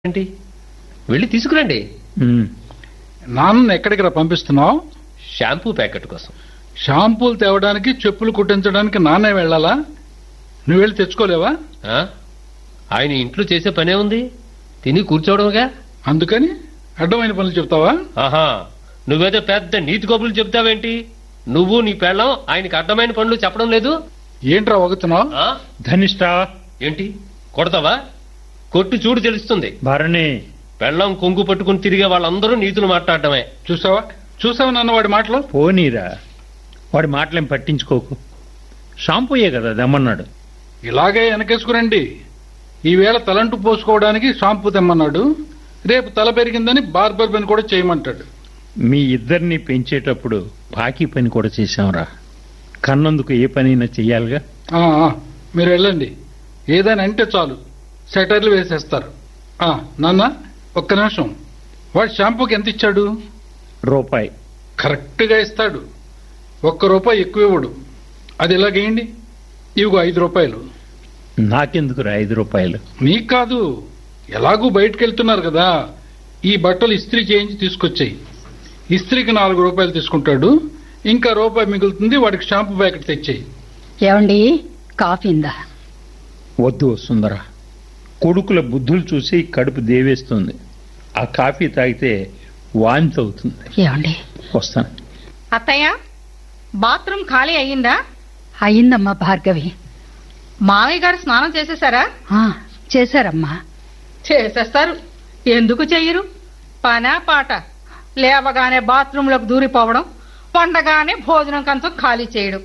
ఏంటి వెళ్ళి తీసుకురండి ఉమ్. నాన్న ఎక్కడికి రా పంపిస్తున్నావు షాంపూ ప్యాకెట్ కోసం షాంపూలు తేవడానికి చెప్పులు కుట్టించడానికి నాన్నే వెళ్ళాలా నువ్వు వెళ్ళి తెచ్చుకోలేవా ఆ? ఆయన ఇంట్లో చేసే పనే ఉంది తిని కూర్చోవడముగా అందుకని అడ్డమైన పనులు చెప్తావా ఆహా నువ్వేదో పెద్ద నీతి కబుర్లు చెప్తావేంటి నువ్వు నీ పెళ్ళం ఆయనకి అర్థమైన పనులు చెప్పడం లేదు ఏంట్రా వగుతున్నావు ఆ? ధనిష్ట ఏంటి కొడతావా కొట్టు చూడు తెలుస్తుంది భరణి పెళ్ళం కొంగు పట్టుకుని తిరిగే వాళ్ళందరూ నీతులు మాట్లాడటమే చూసావా చూసావా నాన్న వాడి మాటలు పోనీరా వాడి మాటలేం పట్టించుకోకు షాంపూయే కదా దమ్మన్నాడు ఇలాగే వెనకేసుకురండి ఈవేళ తలంటు పోసుకోవడానికి షాంపూ తెమ్మన్నాడు రేపు తల పెరిగిందని బార్బర్ పని కూడా చేయమంటాడు మీ ఇద్దరిని పెంచేటప్పుడు బాకీ పని కూడా చేశాంరా కన్నందుకు ఏ పనైనా చెయ్యాలిగా ఆ, ఆ, మీరు వెళ్ళండి ఏదైనా అంటే చాలు సెటర్లు వేసేస్తారు ఆ, నాన్న ఒక్క నిమిషం వాడు షాంపూకి ఎంత ఇచ్చాడు రూపాయి కరెక్ట్గా ఇస్తాడు ఒక్క రూపాయి ఎక్కువ ఇవ్వడు అది ఇలాగేయండి ఇవిగో ఐదు రూపాయలు నాకెందుకురా ఐదు రూపాయలు నీకు కాదు ఎలాగూ బయటకు వెళ్తున్నారు కదా ఈ బట్టలు ఇస్త్రీ చేయించి తీసుకొచ్చాయి ఇస్త్రీకి నాలుగు రూపాయలు తీసుకుంటాడు ఇంకా రూపాయి మిగులుతుంది వాడికి షాంపూ ప్యాకెట్ తెచ్చాయి ఏమండి కాఫీ ఇందా వద్దు సుందర కొడుకుల బుద్ధులు చూసి కడుపు దేవేస్తుంది ఆ కాఫీ తాగితే వాంతి అవుతుంది ఏమండి వస్తాను అత్తయ్య బాత్రూమ్ ఖాళీ అయ్యిందా అయిందమ్మా భార్గవి మామయ్య గారు స్నానం చేసేసారా ఆ, చేశారమ్మా చేసేస్తారు ఎందుకు చెయ్యరు పనా పాట లేవగానే బాత్రూంలోకి దూరిపోవడం పండగానే భోజనం కంచం ఖాళీ చేయడం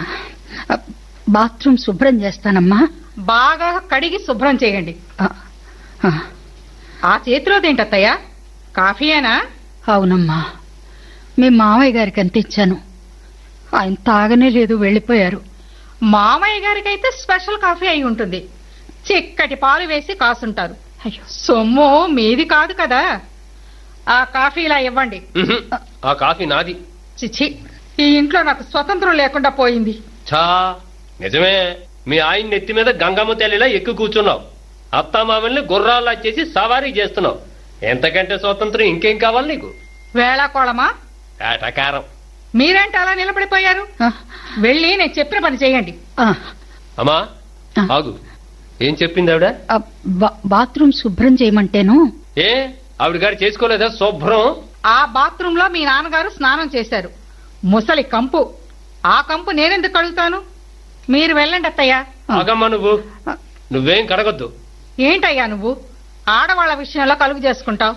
ఆ, బాత్రూమ్ శుభ్రం చేస్తానమ్మా బాగా కడిగి శుభ్రం చేయండి ఆ, ఆ, ఆ చేతిలోదేంటి అత్తయ్య కాఫీయేనా అవునమ్మా మీ మావయ్య గారికి అంత ఇచ్చాను ఆయన తాగనే లేదు వెళ్ళిపోయారు మామయ్య గారికైతే స్పెషల్ కాఫీ అయి ఉంటుంది చిక్కటి పాలు వేసి కాసుంటారు అయ్యో సొమ్ము మీది కాదు కదా ఆ కాఫీ ఇలా ఇవ్వండి ఉహుం. ఆ కాఫీ నాది చిచి ఈ ఇంట్లో నాకు స్వతంత్రం లేకుండా పోయింది ఛా నిజమే మీ ఆయన నెత్తి మీద గంగమ్మ తల్లిలా ఎక్కువ కూర్చున్నావు అత్తామామల్ని గుర్రాల్లా చేసి సవారీ చేస్తున్నావు ఎంతకంటే స్వాతంత్రం ఇంకేం కావాలి నీకు వేళాకోళమా ఏటకారం మీరేంటి అలా నిలబడిపోయారు ఆ, వెళ్ళి నేను చెప్పిన పని చేయండి ఆ, అమ్మా ఆ. ఆగు ఏం చెప్పింది ఆవిడ ఆ, బా- బాత్రూమ్ శుభ్రం చేయమంటేను ఏ ఆవిడ గారు చేసుకోలేదా శుభ్రం ఆ బాత్రూమ్ లో మీ నాన్నగారు స్నానం చేశారు ముసలి కంపు ఆ కంపు నేనెందుకు కడుగుతాను మీరు వెళ్ళండి అత్తయ్య ఆగమ్మా నువ్వు ఆ, నువ్వేం కడగొద్దు ఏంటయ్యా నువ్వు ఆడవాళ్ల విషయంలో కలుగు చేసుకుంటావు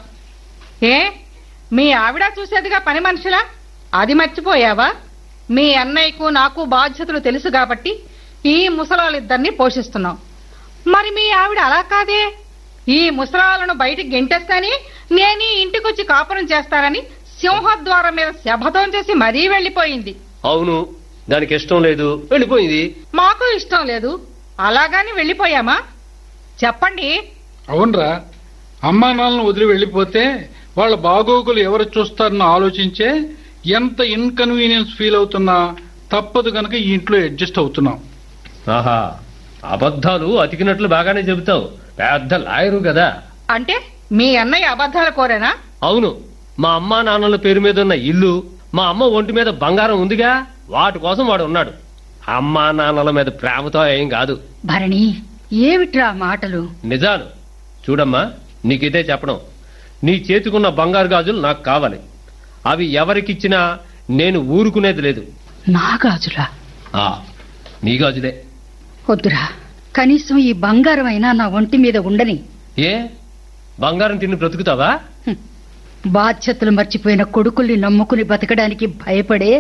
ఏ మీ ఆవిడ చూసేదిగా పని మనుషులా అది మర్చిపోయావా మీ అన్నయ్యకు నాకు బాధ్యతలు తెలుసు కాబట్టి ఈ ముసలాళ్ళిద్దరిని పోషిస్తున్నాం మరి మీ ఆవిడ అలా కాదే ఈ ముసలాలను బయటికి గెంటేస్తాని నేను ఈ ఇంటికొచ్చి కాపురం చేస్తానని సింహద్వారం మీద శపథం చేసి మరీ వెళ్లిపోయింది అవును దానికి ఇష్టం లేదు వెళ్ళిపోయింది మాకు ఇష్టం లేదు అలాగాని వెళ్ళిపోయామా చెప్పండి అవునరా అమ్మా నాన్నలను వదిలి వెళ్ళిపోతే వాళ్ళ బాగోగులు ఎవరు చూస్తారని ఆలోచించే ఎంత ఇన్కన్వీనియన్స్ ఫీల్ అవుతున్నా తప్పదు గనక ఈ ఇంట్లో అడ్జస్ట్ అవుతున్నాం ఆహా అబద్ధాలు అతికినట్లు బాగానే చెబుతావు పెద్ద లాయరు కదా అంటే మీ అన్నయ్య అబద్ధాలు కోరేనా అవును మా అమ్మా నాన్నల పేరు మీద ఉన్న ఇల్లు మా అమ్మ ఒంటి మీద బంగారం ఉందిగా వాటి కోసం వాడు ఉన్నాడు అమ్మా నాన్నల మీద ప్రేమతో ఏం కాదు భరణి ఏమిట్రా ఆ మాటలు నిజాలు చూడమ్మా నీకిదే చెప్పడం నీ చేతికున్న బంగారు గాజులు నాకు కావాలి అవి ఎవరికిచ్చినా నేను ఊరుకునేది లేదు నా గాజులా ఆ నీ గాజులే వద్దురా కనీసం ఈ బంగారం అయినా నా ఒంటి మీద ఉండని ఏ బంగారం తిని బ్రతుకుతావా హ్మ్. బాధ్యతలు మర్చిపోయిన కొడుకుల్ని నమ్ముకుని బతకడానికి భయపడే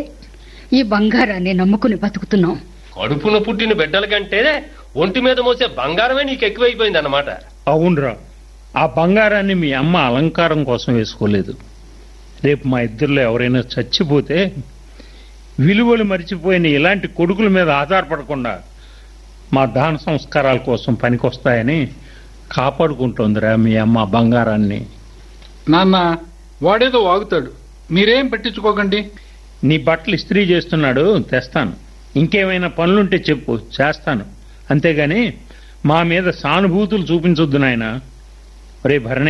ఈ బంగారాన్ని నమ్ముకుని బతుకుతున్నాం కడుపున పుట్టిన బిడ్డల కంటే ఒంటి మీద మోసే బంగారమే నీకు ఎక్కువైపోయింది అన్నమాట అవునరా ఆ బంగారాన్ని మీ అమ్మ అలంకారం కోసం వేసుకోలేదు రేపు మా ఇద్దరిలో ఎవరైనా చచ్చిపోతే విలువలు మరిచిపోయిన ఇలాంటి కొడుకుల మీద ఆధారపడకుండా మా దాన సంస్కారాల కోసం పనికొస్తాయని కాపాడుకుంటోందిరా మీ అమ్మ ఆ బంగారాన్ని నాన్న వాడేదో వాగుతాడు మీరేం పట్టించుకోకండి నీ బట్టలు ఇస్త్రీ చేస్తున్నాడు తెస్తాను ఇంకేమైనా పనులుంటే చెప్పు చేస్తాను అంతేగాని మా మీద సానుభూతులు చూపించొద్దు నాయన రే భరణి